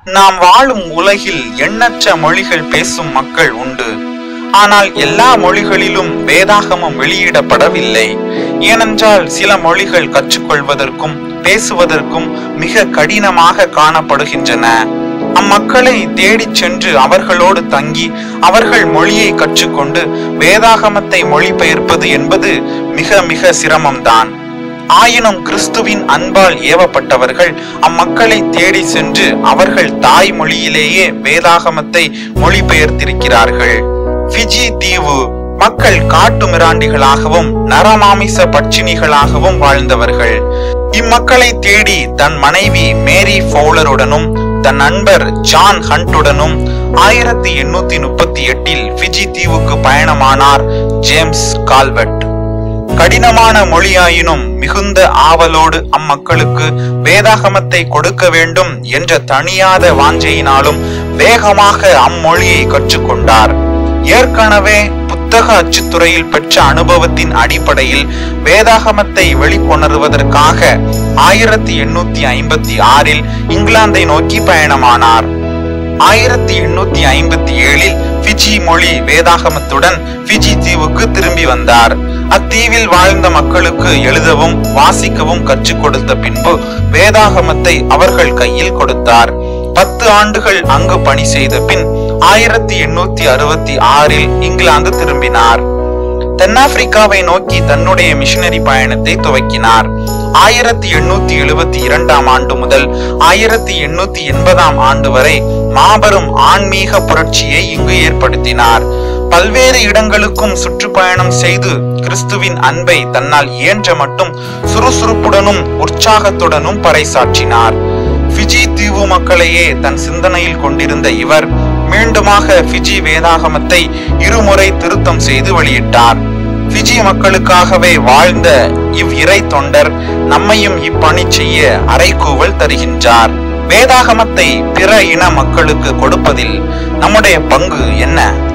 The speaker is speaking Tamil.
நாம் வாழும் உலகில் எண்ணற்ற மொழிகள் பேசும் மக்கள் உண்டு ஆனால் எல்லா மொழிகளிலும் வேதாகமம் வெளியிடப்படவில்லை ஏனென்றால் சில மொழிகள் கற்றுக்கொள்வதற்கும் பேசுவதற்கும் மிக கடினமாக காணப்படுகின்றன அம்மக்களை தேடிச் சென்று அவர்களோடு தங்கி அவர்கள் மொழியை கற்றுக்கொண்டு வேதாகமத்தை மொழிபெயர்ப்பது என்பது மிக மிக சிரமம்தான் ஆயினும் கிறிஸ்துவின் அன்பால் ஏவப்பட்டவர்கள் அம்மக்களை தேடி சென்று அவர்கள் தாய்மொழியிலேயே வேதாகமத்தை மொழிபெயர்த்திருக்கிறார்கள் ஃபிஜி தீவு மக்கள் காட்டு மிராண்டிகளாகவும் நரமாமிச பட்சினிகளாகவும் வாழ்ந்தவர்கள் இம்மக்களை தேடி தன் மனைவி மேரி ஃபவுலருடனும் தன் நண்பர் ஜான் ஹண்டுடனும் ஆயிரத்தி எண்ணூத்தி முப்பத்தி எட்டில் ஃபிஜி தீவுக்கு பயணமானார் ஜேம்ஸ் கால்வெட் கடினமான மொழியாயினும் மிகுந்த ஆவலோடு அம்மக்களுக்கு வேதாகமத்தை கொடுக்க வேண்டும் என்ற தணியாத வாஞ்சையினாலும் வேகமாக அம்மொழியை கற்றுக்கொண்டார் ஏற்கனவே புத்தக அச்சுத்துறையில் பெற்ற அனுபவத்தின் அடிப்படையில் வேதாகமத்தை வெளிக்கொணருவதற்காக ஆயிரத்தி எண்ணூத்தி ஐம்பத்தி ஆறில் இங்கிலாந்தை நோக்கி பயணமானார் ஆயிரத்தி எண்ணூத்தி ஐம்பத்தி ஏழில் பிஜி மொழி வேதாகமத்துடன் பிஜி தீவுக்கு திரும்பி வந்தார் அத்தீவில் வாழ்ந்த மக்களுக்கு எழுதவும் வாசிக்கவும் கற்றுக் கொடுத்த பின்பு வேதாகமத்தை அவர்கள் கையில் கொடுத்தார் பத்து ஆண்டுகள் அங்கு பணி செய்த பின் ஆயிரத்தி எண்ணூத்தி அறுபத்தி ஆறில் இங்கிலாந்து திரும்பினார் தென்னாப்பிரிக்காவை நோக்கி தன்னுடைய மிஷனரி பயணத்தை துவக்கினார் ஆயிரத்தி எண்ணூத்தி எழுபத்தி இரண்டாம் ஆண்டு முதல் ஆயிரத்தி எண்ணூத்தி எண்பதாம் ஆண்டு வரை மாபெரும் ஆன்மீக புரட்சியை இங்கு ஏற்படுத்தினார் பல்வேறு இடங்களுக்கும் சுற்றுப்பயணம் செய்து கிறிஸ்துவின் அன்பை தன்னால் இயன்ற மட்டும் சுறுசுறுப்புடனும் உற்சாகத்துடனும் பறைசாற்றினார் ஃபிஜி தீவு மக்களையே தன் சிந்தனையில் கொண்டிருந்த இவர் மீண்டுமாக ஃபிஜி வேதாகமத்தை இருமுறை திருத்தம் செய்து வெளியிட்டார் ஃபிஜி மக்களுக்காகவே வாழ்ந்த இவ் இறை தொண்டர் நம்மையும் இப்பணி செய்ய அறைகூவல் தருகின்றார் வேதாகமத்தை பிற இன மக்களுக்கு கொடுப்பதில் நம்முடைய பங்கு என்ன